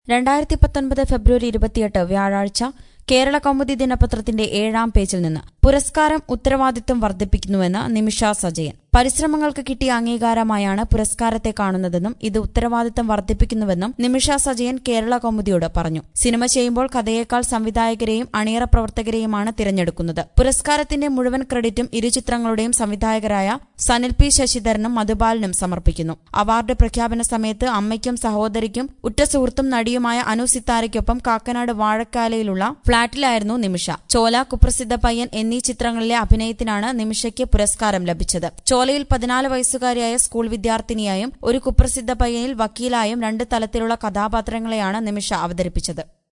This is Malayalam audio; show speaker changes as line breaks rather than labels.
രണ്ടായിരത്തി പത്തൊൻപത് ഫെബ്രുവരി ഇരുപത്തിയെട്ട് വ്യാഴാഴ്ച കേരള കൗമുദി ദിനപത്രത്തിന്റെ ഏഴാം പേജിൽ നിന്ന് പുരസ്കാരം ഉത്തരവാദിത്വം വർദ്ധിപ്പിക്കുന്നുവെന്ന് നിമിഷ സജയൻ പരിശ്രമങ്ങൾക്ക് കിട്ടിയ അംഗീകാരമായാണ് പുരസ്കാരത്തെ കാണുന്നതെന്നും ഇത് ഉത്തരവാദിത്തം വർദ്ധിപ്പിക്കുന്നുവെന്നും നിമിഷ സജയൻ കേരള കൗമുദിയോട് പറഞ്ഞു സിനിമ ചെയ്യുമ്പോൾ കഥയേക്കാൾ സംവിധായകരെയും അണിയറ പ്രവർത്തകരെയുമാണ് തിരഞ്ഞെടുക്കുന്നത് പുരസ്കാരത്തിന്റെ മുഴുവൻ ക്രെഡിറ്റും ഇരു ചിത്രങ്ങളുടെയും സംവിധായകരായ സനിൽ പി ശശിധരനും മധുബാലനും സമർപ്പിക്കുന്നു അവാർഡ് പ്രഖ്യാപന സമയത്ത് അമ്മയ്ക്കും സഹോദരിക്കും ഉറ്റ സുഹൃത്തും നടിയുമായ അനു സിത്താരയ്ക്കൊപ്പം കാക്കനാട് വാഴക്കാലയിലുള്ള ഫ്ളാറ്റിലായിരുന്നു നിമിഷ ചോല കുപ്രസിദ്ധ പയ്യൻ എന്നീ ചിത്രങ്ങളിലെ അഭിനയത്തിനാണ് നിമിഷയ്ക്ക് പുരസ്കാരം ലഭിച്ചത് ചോലയിൽ പതിനാല് വയസ്സുകാരിയായ സ്കൂൾ വിദ്യാർത്ഥിനിയായും ഒരു കുപ്രസിദ്ധ പയ്യനിൽ വക്കീലായും രണ്ട് തലത്തിലുള്ള കഥാപാത്രങ്ങളെയാണ് നിമിഷ അവതരിപ്പിച്ചത്